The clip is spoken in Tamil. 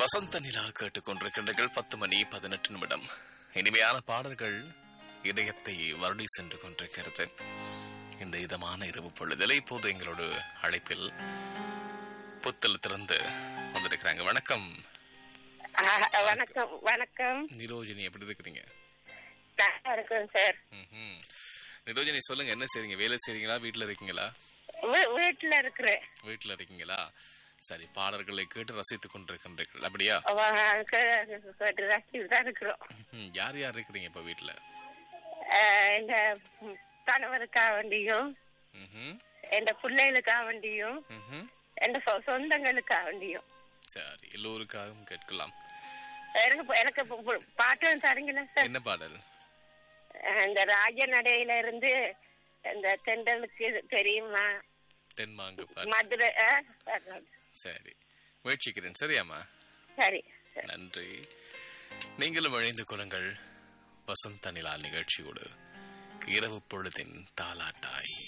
வசந்த நிலா கேட்டுக்கொண்டிருக்கின்றீர்கள் பத்து மணி பதினெட்டு நிமிடம் இனிமையான பாடல்கள் இதயத்தை வருடி சென்று கொண்டிருக்கிறது இந்த இதமான இரவு பொழுதில் இப்போது எங்களோட அழைப்பில் புத்தல் திறந்து வந்திருக்கிறாங்க வணக்கம் ஆஹ், வணக்கம் வணக்கம் நிரோஜினி எப்படி இருக்கிறீங்க நல்லா இருக்கேன் சார் ம்ஹும். நிரோஜினி சொல்லுங்க என்ன செய்றீங்க வேலை செய்றீங்களா வீட்டுல இருக்கீங்களா வீ- வீட்டுல இருக்கிறேன் வீட்டுல இருக்கீங்களா சரி பாடல்களை கேட்டு ரசித்துக் கொண்டிருக்கின்றீர்கள் அப்படியா அவ- கேட்டு ரசிச்சுட்டு தான் இருக்கிறோம் ம்ஹும். யார் யார் இருக்கிறீங்க இப்ப வீட்டுல ஆஹ், எங்க ம், கணவருக்காக வேண்டியும் ம்ஹும். எந்த பிள்ளைகளுக்காக வேண்டியும் ம்ஹும். எந்த சொ- சொந்தங்களுக்காக வேண்டியும் சரி எல்லோருக்காகவும் கேட்கலாம் எனக்கு இப்ப- எனக்கு இப்ப பு- பாட்டும் தரீங்களா சார் என்ன பாடல் ஆஹ், இந்த ராஜநடையில இருந்து இந்த தெண்டலுக்கு தெரியுமா தென்மாங்கு பாடல் மதுரை ஆஹ், சரி முயற்சிக்கிறேன் சரியாம்மா சரி நன்றி நீங்களும் இணைந்து கொள்ளுங்கள் வசந்த நிலா நிகழ்ச்சியோடு இரவு பொழுதின் தாலாட்டாய்